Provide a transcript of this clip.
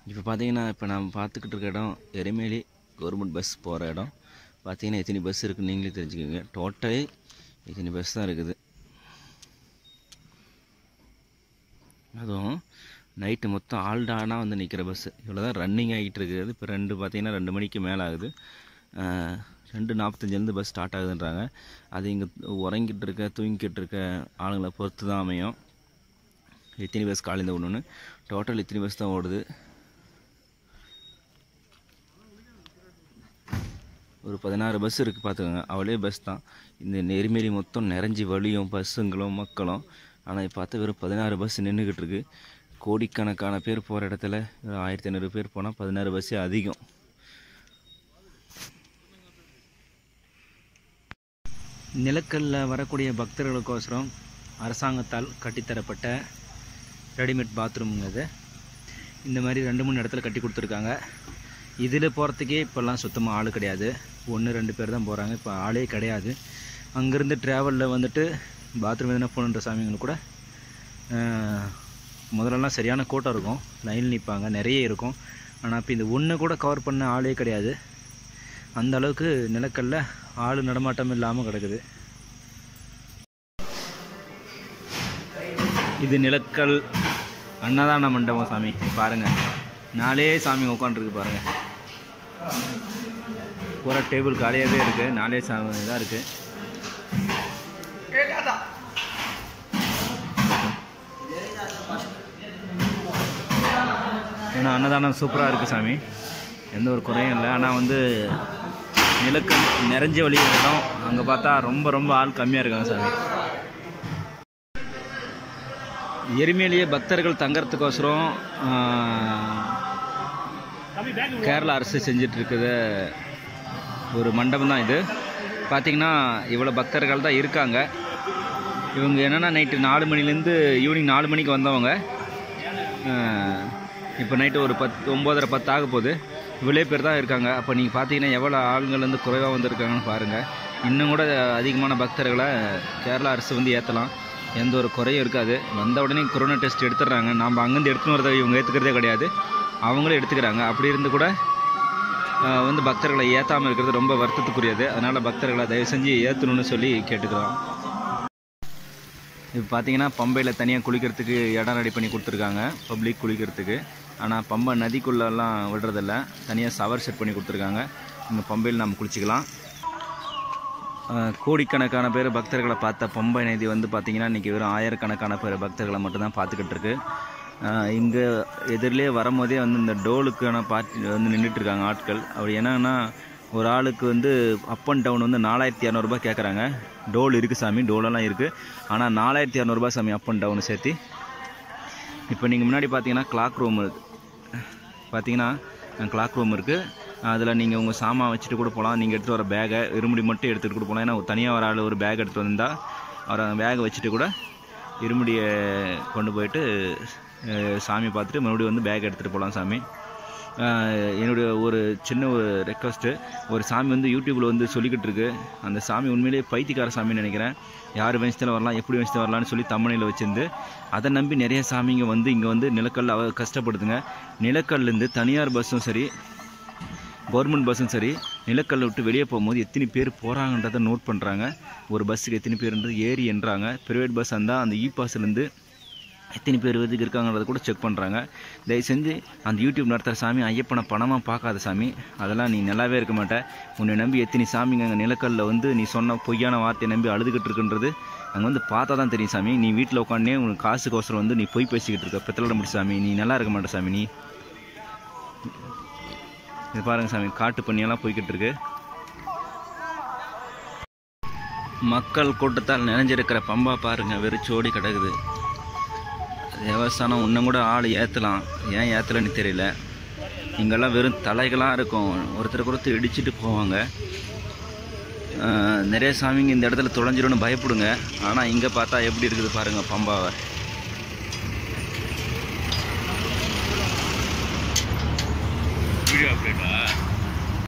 இப்போ பார்த்தீங்கன்னா இப்போ நான் பார்த்துக்கிட்டு இருக்க இடம் எருமேலி கவர்மெண்ட் பஸ் போகிற இடம் பார்த்தீங்கன்னா எத்தனை பஸ் இருக்குன்னு நீங்களே தெரிஞ்சுக்கோங்க டோட்டலே இத்தனை பஸ் தான் இருக்குது அதுவும் நைட்டு மொத்தம் ஆல்டானாக வந்து நிற்கிற பஸ்ஸு இவ்வளோ தான் ரன்னிங் ஆகிட்டு இருக்குது இப்போ ரெண்டு பார்த்தீங்கன்னா ரெண்டு மணிக்கு மேலே ஆகுது ஆஹ், ரெண்டு நாற்பத்தஞ்சிலேருந்து பஸ் ஸ்டார்ட் ஆகுதுன்றாங்க அது இங்கே உறங்கிட்டு இருக்க தூங்கிக்கிட்டு இருக்க ஆளுங்களை பொறுத்து தான் அமையும் எத்தனை பஸ் காலையில் ஒன்று டோட்டல் இத்தனை பஸ் தான் ஓடுது ஒரு பதினாறு பஸ் இருக்குது பார்த்துக்கோங்க அவளே பஸ் தான் இந்த நெருமேலி மொத்தம் நிறைஞ்சி வழியும் பஸ்ஸுங்களும் மக்களும் ஆனால் இப்போ பார்த்தா வெறும் பதினாறு பஸ் நின்றுக்கிட்டு இருக்கு கோடிக்கணக்கான பேர் போகிற இடத்துல ஒரு ஆயிரத்தி ஐநூறு பேர் போனால் பதினாறு பஸ்ஸே அதிகம் நிலக்கல்ல வரக்கூடிய பக்தர்களுக்கோசரம் அரசாங்கத்தால் கட்டித்தரப்பட்ட ரெடிமேட் பாத்ரூமுங்க இது இந்த மாதிரி ரெண்டு மூணு இடத்துல கட்டி கொடுத்துருக்காங்க இதில் போகிறதுக்கே இப்போல்லாம் சுத்தமாக ஆள் கிடையாது ஒன்று ரெண்டு பேர் தான் போகிறாங்க இப்போ ஆளே கிடையாது அங்கேருந்து ட்ராவலில் வந்துட்டு பாத்ரூம் எதுனா போகணுன்ற சாமிங்களுக்கு கூட ஆஹ், முதல்லலாம் சரியான கூட்டம் இருக்கும் லைன் நிற்பாங்க நிறைய இருக்கும் ஆனால் இப்போ இந்த ஒன்று கூட கவர் பண்ண ஆளே கிடையாது அந்த அளவுக்கு நிலக்கல்ல ஆள் நடமாட்டம் இல்லாமல் கிடக்குது இது நிலக்கல் அன்னதான மண்டபம் சாமி பாருங்க நாலே சாமி உட்காந்துருக்கு பாருங்க பூரா டேபிள் காலியாகவே இருக்கு நாலே சாமி இதாக இருக்கு ஏன்னா அன்னதானம் சூப்பராக இருக்குது சாமி எந்த ஒரு குறையும் இல்லை ஆனால் வந்து நிலக்கல் நிறைஞ்ச வழி இடம் அங்கே பார்த்தா ரொம்ப ரொம்ப ஆள் கம்மியாக இருக்காங்க சாமி எருமையிலேயே பக்தர்கள் தங்கறதுக்கோசரம் ஆஹ், கேரளா அரசு செஞ்சுட்டு இருக்குது ஒரு மண்டபம் தான் இது பார்த்திங்கன்னா இவ்வளோ பக்தர்கள் தான் இருக்காங்க இவங்க என்னென்னா நைட்டு நாலு மணிலேருந்து ஈவினிங் நாலு மணிக்கு வந்தவங்க இப்போ நைட்டு ஒரு பத்து ஒம்போதரை பத்து ஆக போகுது இவ்வளோ பேர் தான் இருக்காங்க அப்போ நீங்கள் பார்த்தீங்கன்னா எவ்வளோ ஆளுங்கள் வந்து குறைவாக வந்திருக்காங்கன்னு பாருங்கள் இன்னும் கூட அதிகமான பக்தர்களை கேரளா அரசு வந்து ஏற்றலாம் எந்த ஒரு குறையும் இருக்காது வந்த உடனே கொரோனா டெஸ்ட் எடுத்துடுறாங்க நாம் அங்கேருந்து எடுத்துன்னு வரதை இவங்க ஏற்றுக்கிறதே கிடையாது அவங்களும் எடுத்துக்கிறாங்க அப்படி இருந்து கூட ஆஹ், வந்து பக்தர்களை ஏற்றாமல் இருக்கிறது ரொம்ப வருத்தத்துக்குரியது அதனால் பக்தர்களை தயவு செஞ்சு ஏற்றணும்னு சொல்லி கேட்டுக்கிறோம் இப்போ பார்த்தீங்கன்னா பம்பையில் தனியாக குளிக்கிறதுக்கு இடம் ரெடி பண்ணி கொடுத்துருக்காங்க பப்ளிக் குளிக்கிறதுக்கு ஆனால் பம்பை நதிக்குள்ளெல்லாம் விடுறதில்ல தனியாக ஷவர் செட் பண்ணி கொடுத்துருக்காங்க இங்கே பம்பையில் நம்ம குளிச்சிக்கலாம் ஆஹ் கோடிக்கணக்கான பேர் பக்தர்களை பார்த்த பம்பை நதி வந்து பார்த்திங்கன்னா இன்றைக்கி வெறும் ஆயிரக்கணக்கான பேர் பக்தர்களை மட்டும்தான் பார்த்துக்கிட்டு இருக்கு இங்கே எதிரிலே வரும்போதே வந்து இந்த டோலுக்கான பார்ட்டி வந்து நின்றுட்டு இருக்காங்க ஆட்கள் அப்படி என்னன்னா ஒரு ஆளுக்கு வந்து அப் அண்ட் டவுன் வந்து நாலாயிரத்தி இரநூறுபா கேட்குறாங்க டோல் இருக்குது சாமி டோலெல்லாம் இருக்குது ஆனால் நாலாயிரத்தி இரநூறுபா சாமி அப் அண்ட் டவுன் சேர்த்து இப்போ நீங்கள் முன்னாடி பார்த்தீங்கன்னா கிளாக் ரூம் இருக்குது பார்த்தீங்கன்னா கிளாக் ரூம் இருக்குது அதில் நீங்கள் உங்கள் சாமான் வச்சுட்டு கூட போகலாம் நீங்கள் எடுத்துகிட்டு வர பேகை இருமுடி மட்டும் எடுத்துகிட்டு கூட போகலாம் ஏன்னா தனியாக வர ஆள் ஒரு பேக் எடுத்துகிட்டு வந்தால் அவரை பேகை வச்சுட்டு கூட இருமுடியை கொண்டு போயிட்டு அஹ், சாமி பார்த்துட்டு மறுபடியும் வந்து பேக் எடுத்துகிட்டு போகலாம் சாமி அஹ், என்னுடைய ஒரு சின்ன ஒரு ரெக்வஸ்ட்டு ஒரு சாமி வந்து யூடியூப்பில் வந்து சொல்லிக்கிட்டு இருக்கு அந்த சாமி உண்மையிலேயே பைத்தியக்கார சாமின்னு நினைக்கிறேன் யார் வயசுல வரலாம் எப்படி வயசுல வரலாம்னு சொல்லி தமிழில் வச்சிருந்து அதை நம்பி நிறைய சாமிங்க வந்து இங்கே வந்து நிலக்கல் அவ கஷ்டப்படுதுங்க நிலக்கல்லேருந்து தனியார் பஸ்ஸும் சரி கவர்மெண்ட் பஸ்ஸும் சரி நிலக்கல்லை விட்டு வெளியே போகும்போது எத்தனை பேர் போகிறாங்கன்றதை நோட் பண்ணுறாங்க ஒரு பஸ்ஸுக்கு எத்தனை பேர்ன்றது ஏரி என்றாங்க ப்ரைவேட் பஸ் இருந்தால் அந்த இ பாஸ்லேருந்து எத்தனை பேர் இதுக்கு இருக்காங்கன்றதை கூட செக் பண்ணுறாங்க தயவு செஞ்சு அந்த யூடியூப் நடத்துகிற சாமி ஐயப்பனை பணமாக பார்க்காத சாமி அதெல்லாம் நீ நல்லாவே இருக்க மாட்ட உன்னை நம்பி எத்தனை சாமிங்க அங்கே நிலக்கல்ல வந்து நீ சொன்ன பொய்யான வார்த்தையை நம்பி அழுதுகிட்டு இருக்குன்றது அங்கே வந்து பார்த்தா தான் தெரியும் சாமி நீ வீட்டில் உட்காந்தே உனக்கு காசுக்கோசரம் வந்து நீ பொய் பேசிக்கிட்டு இருக்க பித்தளை முடிச்சு சாமி நீ நல்லா இருக்க மாட்ட சாமி நீ இது பாருங்க சாமி காட்டு பண்ணியெல்லாம் போய்கிட்டு இருக்கு மக்கள் கூட்டத்தால் நிறைஞ்சிருக்கிற பம்பா பாருங்க வெறிச்சோடி கிடக்குது தேவஸ்தானம் இன்னும் கூட ஆள் ஏற்றலாம் ஏன் ஏற்றலைன்னு தெரியல இங்கெல்லாம் வெறும் தலைகளாக இருக்கும் ஒருத்தருக்கு ஒருத்தர் இடிச்சிட்டு போவாங்க ஆஹ், நிறைய சாமிங்க இந்த இடத்துல தொலைஞ்சிரும்னு பயப்படுங்க ஆனால் இங்கே பார்த்தா எப்படி இருக்குது பாருங்கள் பம்பாவை வீடியோ அப்டேட்டா